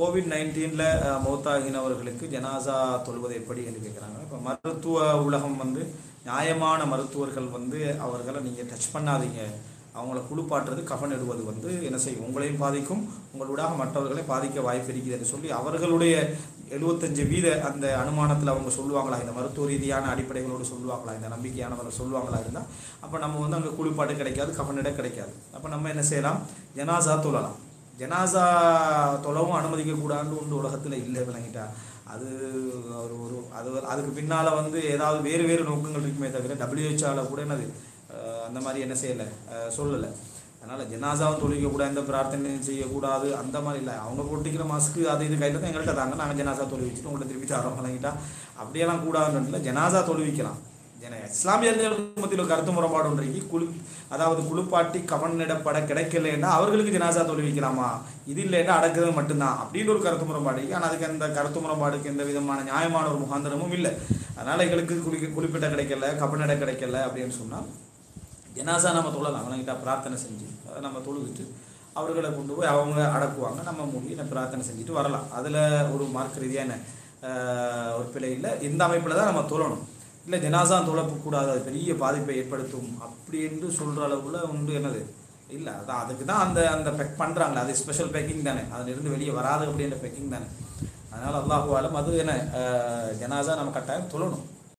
Covid நைன்டீனில் மௌத்தாகினவர்களுக்கு ஜனாசா தொழுவது எப்படி என்று கேட்குறாங்க இப்போ மருத்துவ உலகம் வந்து நியாயமான மருத்துவர்கள் வந்து அவர்களை நீங்கள் டச் பண்ணாதீங்க அவங்கள குளிப்பாட்டுறது கஃன் இடுவது வந்து என்ன செய்யும் உங்களையும் பாதிக்கும் உங்களூடாக மற்றவர்களை பாதிக்க வாய்ப்பு இருக்குதுன்னு சொல்லி அவர்களுடைய எழுபத்தஞ்சு வீத அந்த அனுமானத்தில் அவங்க சொல்லுவாங்களா இந்த மருத்துவ ரீதியான அடிப்படைகளோடு சொல்லுவாங்களா இந்த நம்பிக்கையானவர்கள் சொல்லுவாங்களா இருந்தால் அப்போ நம்ம வந்து அங்கே குளிப்பாட்டு கிடைக்காது கஃனிட கிடைக்காது அப்போ நம்ம என்ன செய்யலாம் ஜனாசா தொழலாம் ஜனாசா தொழவும் அனுமதிக்கக்கூடாதுன்னு ஒன்று உலகத்தில் இல்லை விளங்கிட்டா அது ஒரு ஒரு அது அதுக்கு பின்னால் வந்து ஏதாவது வேறு வேறு நோக்கங்கள் இருக்குமே தவிர டபிள்யூஹெச்ஆல கூட என்னது அஹ் அந்த மாதிரி என்ன செய்யலை சொல்லலை அதனால் ஜனாசாவும் தொழிக்கக்கூடாது எந்த பிரார்த்தனையும் செய்யக்கூடாது அந்த மாதிரி இல்லை அவங்க போட்டுக்கிற மாஸ்க்கு அது இது கையில் தான் எங்கள்கிட்ட தாங்க நாங்கள் ஜனாசா தொழு வச்சுட்டு உங்கள்கிட்ட திருப்பி தரோம் வழங்கிட்டா அப்படியெல்லாம் கூடாதுன்னு இல்லை ஜனாசா தொழுவிக்கலாம் ஜன இஸ்லாமியர்களுக்கு மத்தியில் ஒரு கருத்து முறைப்பாடு ஒன்று இருக்கு. குளு அதாவது குளிப்பாட்டி கவனிடப்பட கிடைக்கலன்னா அவர்களுக்கு ஜனாசா தொழுவிக்கலாமா இது இல்லைன்னா அடக்குறது மட்டும்தான் அப்படின்னு ஒரு கருத்து முறைப்பாடு இருக்கு ஆனால் அதுக்கு அந்த கருத்து முறைப்பாடுக்கு எந்த விதமான நியாயமான ஒரு முகாந்திரமும் இல்லை அதனால் எங்களுக்கு குளிக்க குறிப்பிட்ட கிடைக்கல கபனிட கிடைக்கல அப்படின்னு சொன்னால் ஜனாசா நம்ம தொழலாம் அவங்ககிட்ட பிரார்த்தனை செஞ்சு அதை நம்ம தொழுதுட்டு அவர்களை கொண்டு போய் அவங்க அடக்குவாங்க நம்ம மூடி என்ன பிரார்த்தனை செஞ்சுட்டு வரலாம் அதில் ஒரு மார்க் ரீதியான ஆஹ், ஒரு பிழை இல்லை இந்த அமைப்பில் தான் நம்ம தொழணும் இல்லை ஜனாசா தொழக்கூடாது அது பெரிய பாதிப்பை ஏற்படுத்தும் அப்படி என்று சொல்கிற அளவுல உண்டு என்னது இல்லை அதான் அதுக்கு தான் அந்த அந்த பெக் பண்ணுறாங்களே அது ஸ்பெஷல் பேக்கிங் தானே அதிலிருந்து வெளியே வராது அப்படின்ற பேக்கிங் தானே அதனால் அல்லாஹு ஆலம் அது என்ன ஆஹ், ஜனாசா நம்ம கட்டாயம் தொழணும்